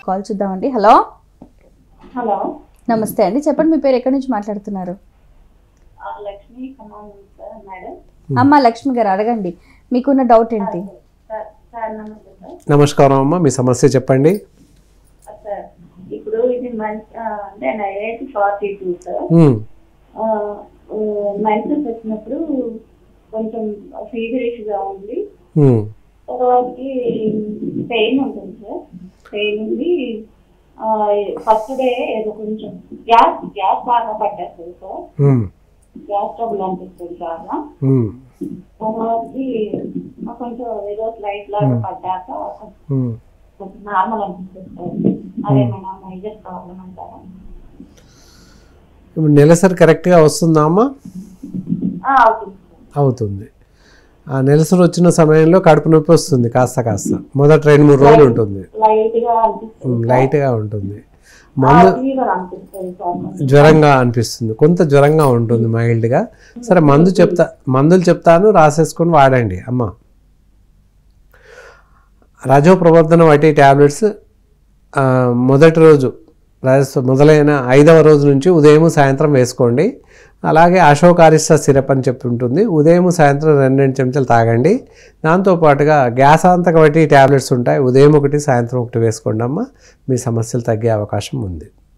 Call చూద్దామండి hello hello నమస్తే అండి చెప్పండి మీ పేరు ఎక్కడి నుంచి మాట్లాడుతున్నారు ఆ, లక్ష్మి ఖమ్మం సార్ మేడం అమ్మ లక్ష్మి గారు అడగండి మీకున్న డౌట్ ఏంటి సార్ సార్ నమస్తే సార్ నమస్కారం అమ్మ మీ సమస్య చెప్పండి ఆ, సార్ ఇప్పుడు ఇది మంచి అంటే నా age forty two sir um, menses వచ్చినప్పుడు కొంచెం ఫీవరిష్గా ఉంది ఉమ్, తర్వాతకి పెయిన్ ఉంటుంది సార్ పెయిన్ ఉంది ఫస్ట్ డే ఏదో కొంచెం గ్యాస్ గ్యాస్ బాగా పట్టేస్తుంది సార్ ఉమ్, గ్యాస్ ట్రబుల్ అనిపిస్తుంది బాగా ఉమ్, తర్వాతకి కొంచెం ఏదో లైట్ లాగా పడ్డాక ఉమ్. కొంచెం నార్మల్ అనిపిస్తుంది సార్ అదేమైనా మేజర్ ప్రాబ్లం అంటారా ఇప్పుడు నెలసరి కరెక్ట్గా వస్తుందా అమ్మ ఆ, అవుతుంది సార్ అవుతుంది ఆ నెలసరి వచ్చిన సమయంలో కడుపు నొప్పి వస్తుంది కాస్త కాస్త మొదటి రెండు మూడు రోజులు ఉంటుంది లైట్ గా అనిపిస్తుంది ఉమ్, లైట్గా ఉంటుంది మందు ఫీవర్ అనిపిస్తుంది సార్ జ్వరంగా అనిపిస్తుంది కొంత జ్వరంగా ఉంటుంది మైల్డ్గా సరే మందు చెప్తా మందులు చెప్తాను రాసేసుకొని వాడండి అమ్మ రజో ప్రవర్ధన వంటి ట్యాబ్లెట్స్ ఆ, మొదటి రోజు రాజస్థ మొదలైన ఐదవ రోజు నుంచి ఉదయం సాయంత్రం వేసుకోండి అలాగే అశోకారిస్ట సిరప్ అని చెప్పి ఉంటుంది ఉదయం సాయంత్రం రెండు రెండు చెంచాలు తాగండి దాంతోపాటుగా గ్యాసాంతక వంటి ట్యాబ్లెట్స్ ఉంటాయి ఉదయం ఒకటి సాయంత్రం ఒకటి వేసుకోండి అమ్మ మీ సమస్యలు తగ్గే అవకాశం ఉంది